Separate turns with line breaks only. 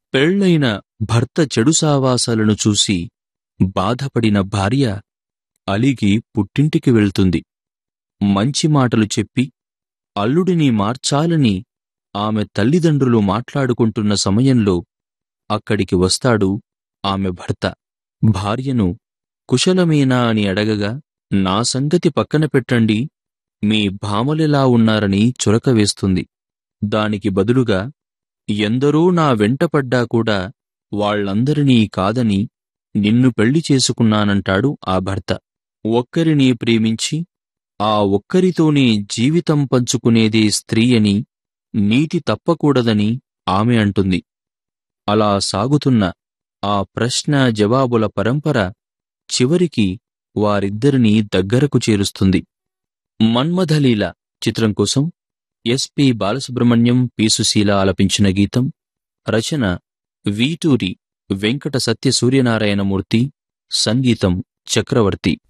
పెళ్లైన భర్త చెడు సావాసాలను చూసి బాధపడిన భార్య అలిగి పుట్టింటికి వెళ్తుంది మంచి మాటలు చెప్పి అల్లుడిని మార్చాలని ఆమె తల్లిదండ్రులు మాట్లాడుకుంటున్న సమయంలో అక్కడికి వస్తాడు ఆమె భర్త భార్యను కుశలమేనా అని అడగగా నా సంగతి పక్కన పెట్టండి మీ భామలెలా ఉన్నారని చురక వేస్తుంది దానికి బదులుగా ఎందరో నా వెంటపడ్డా కూడా వాళ్ళందరినీ కాదని నిన్ను పెళ్లి చేసుకున్నానంటాడు ఆ భర్త ఒక్కరిని ప్రేమించి ఆ ఒక్కరితోనే జీవితం పంచుకునేదే స్త్రీ అని నీతి తప్పకూడదని ఆమె అంటుంది అలా సాగుతున్న ఆ ప్రశ్న జవాబుల పరంపర చివరికి వారిద్దరినీ దగ్గరకు చేరుస్తుంది మన్మథలీల చిత్రం కోసం ఎస్పి బాలసుబ్రహ్మణ్యం పీసుశీల ఆలపించిన గీతం రచన వీటూరి వెంకట సత్య సూర్యనారాయణమూర్తి సంగీతం చక్రవర్తి